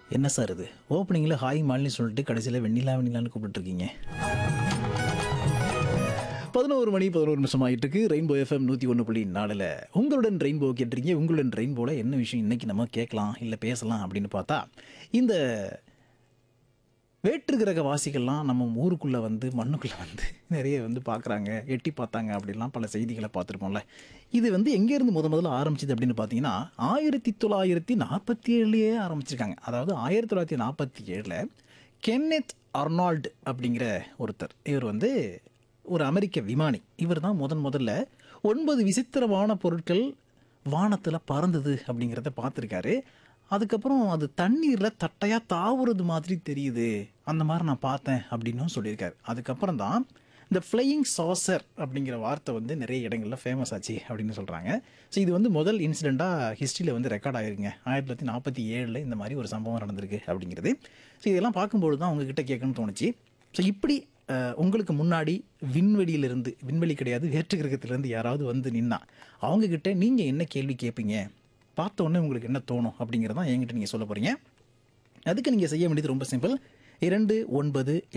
என்ன சார் இது ஓப்பனிங்கில் ஹாய் மாலினி சொல்லிட்டு கடைசியில் வெண்ணிலா வெண்ணிலான்னு கூப்பிட்டுருக்கீங்க பதினோரு மணி பதினோரு நிமிஷம் ஆகிட்டு இருக்கு ரெயின்போ எஃப்எம் நூற்றி ஒன்று புள்ளி நாலில் உங்களுடன் ரெயின்போ கேட்டிருக்கீங்க உங்களுடன் ரெயின்போவில் என்ன விஷயம் இன்றைக்கி நம்ம கேட்கலாம் இல்லை பேசலாம் அப்படின்னு பார்த்தா இந்த வேற்று கிரக வாசிகள்லாம் நம்ம ஊருக்குள்ளே வந்து மண்ணுக்குள்ளே வந்து நிறைய வந்து பார்க்குறாங்க எட்டி பார்த்தாங்க அப்படிலாம் பல செய்திகளை பார்த்துருப்போம்ல இது வந்து எங்கேருந்து முத முதல்ல ஆரம்பிச்சது அப்படின்னு பார்த்தீங்கன்னா ஆயிரத்தி தொள்ளாயிரத்தி நாற்பத்தி ஏழுலேயே ஆரம்பிச்சிருக்காங்க அதாவது ஆயிரத்தி தொள்ளாயிரத்தி நாற்பத்தி ஏழில் கென்னெத் அர்னால்டு அப்படிங்கிற ஒருத்தர் இவர் வந்து ஒரு அமெரிக்க விமானி இவர் தான் முதன் முதல்ல ஒன்பது விசித்திரமான பொருட்கள் வானத்தில் பறந்தது அப்படிங்கிறத பார்த்துருக்காரு அதுக்கப்புறம் அது தண்ணீரில் தட்டையாக தாவுறது மாதிரி தெரியுது அந்த மாதிரி நான் பார்த்தேன் அப்படின்னும் சொல்லியிருக்காரு அதுக்கப்புறம் தான் இந்த ஃப்ளையிங் சாசர் அப்படிங்கிற வார்த்தை வந்து நிறைய இடங்களில் ஃபேமஸ் ஆச்சு அப்படின்னு சொல்கிறாங்க ஸோ இது வந்து முதல் இன்சிடெண்ட்டாக ஹிஸ்ட்ரியில் வந்து ரெக்கார்ட் ஆயிருங்க ஆயிரத்தி தொள்ளாயிரத்தி நாற்பத்தி ஏழில் இந்த மாதிரி ஒரு சம்பவம் நடந்திருக்கு அப்படிங்கிறது ஸோ இதெல்லாம் பார்க்கும்போது தான் உங்ககிட்ட கேட்கணும்னு தோணுச்சு ஸோ இப்படி அஹ், உங்களுக்கு முன்னாடி விண்வெளியிலிருந்து விண்வெளி கிடையாது வேற்று கிரகத்திலேருந்து யாராவது வந்து நின்னா அவங்கக்கிட்ட நீங்கள் என்ன கேள்வி கேட்பீங்க பார்த்த உடனே உங்களுக்கு என்ன தோணும் அப்படிங்கிறதான் என்கிட்ட நீங்கள் சொல்ல போகிறீங்க அதுக்கு நீங்கள் செய்ய வேண்டியது ரொம்ப சிம்பிள் இரண்டு ஒன்பது